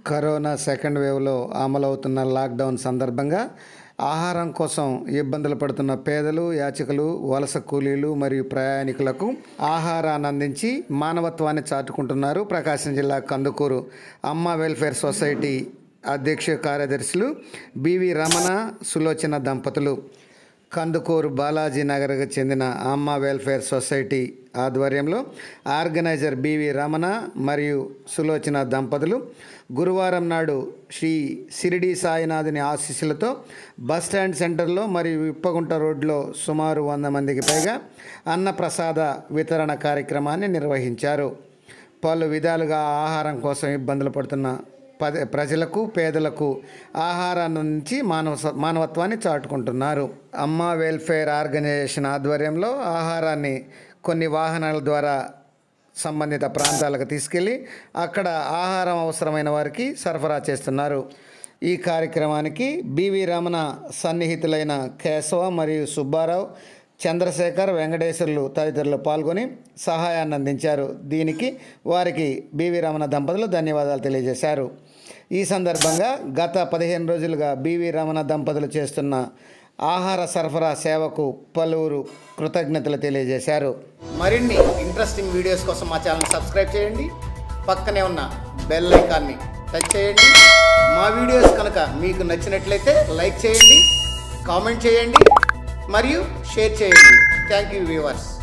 corona second వేవ్లో అమలవుతున్న lockdown సందర్భంగా ఆహారం కోసం ఇబ్బందులు పడుతున్న పేదలు యాచకులు వలస కూలీలు మరియు ప్రయాణికులకు ఆహారాన్ని అందించి మానవత్వాన్ని చాటుకుంటున్నారు ప్రకాశం జిల్లా కందుకూరు అమ్మ వెల్ఫేర్ సొసైటీ అధ్యక్ష కార్యదర్శులు బివి రమణ సులోచన దంపతులు కందుకూరు బాలాజీ నగర్కు చెందిన అమ్మ వెల్ఫేర్ సొసైటీ ఆధ్వర్యంలో ఆర్గనైజర్ బివి రమణ మరియు సులోచన దంపతులు గురువారం నాడు శ్రీ సిరిడి సాయినాథుని ఆశీస్సులతో బస్ స్టాండ్ సెంటర్లో మరియు ఇప్పగుంట రోడ్లో సుమారు వంద మందికి పైగా అన్నప్రసాద వితరణ కార్యక్రమాన్ని నిర్వహించారు పలు విధాలుగా ఆహారం కోసం ఇబ్బందులు పడుతున్న పద ప్రజలకు పేదలకు ఆహారాన్ని నుంచి మానవ స- మానవత్వాన్ని చాటుకుంటున్నారు అమ్మ వెల్ఫేర్ ఆర్గనైజేషన్ ఆధ్వర్యంలో ఆహారాన్ని కొన్ని వాహనాల ద్వారా సంబంధిత ప్రాంతాలకు తీసుకెళ్ళి అక్కడ ఆహారం అవసరమైన వారికి సరఫరా చేస్తున్నారు ఈ కార్యక్రమానికి బివి రమణ సన్నిహితులైన కేశవ మరియు సుబ్బారావు చంద్రశేఖర్ వెంకటేశ్వర్లు తదితరులు పాల్గొని సహాయాన్ని అందించారు దీనికి వారికి బివి రమణ దంపతులు ధన్యవాదాలు తెలియజేశారు ఈ సందర్భంగా గత పదిహేను రోజులుగా బివి రమణ దంపతులు చేస్తున్న ఆహార సరఫరా సేవకు పలువురు కృతజ్ఞతలు తెలియజేశారు మరిన్ని ఇంట్రెస్టింగ్ వీడియోస్ కోసం మా ఛానల్ సబ్స్క్రైబ్ చేయండి పక్కనే ఉన్న బెల్ ఐకాన్ని టచ్ చేయండి మా వీడియోస్ కనుక మీకు నచ్చినట్లయితే లైక్ చేయండి కామెంట్ చేయండి మరియు షేర్ చేయండి థ్యాంక్ యూ వ్యూవర్స్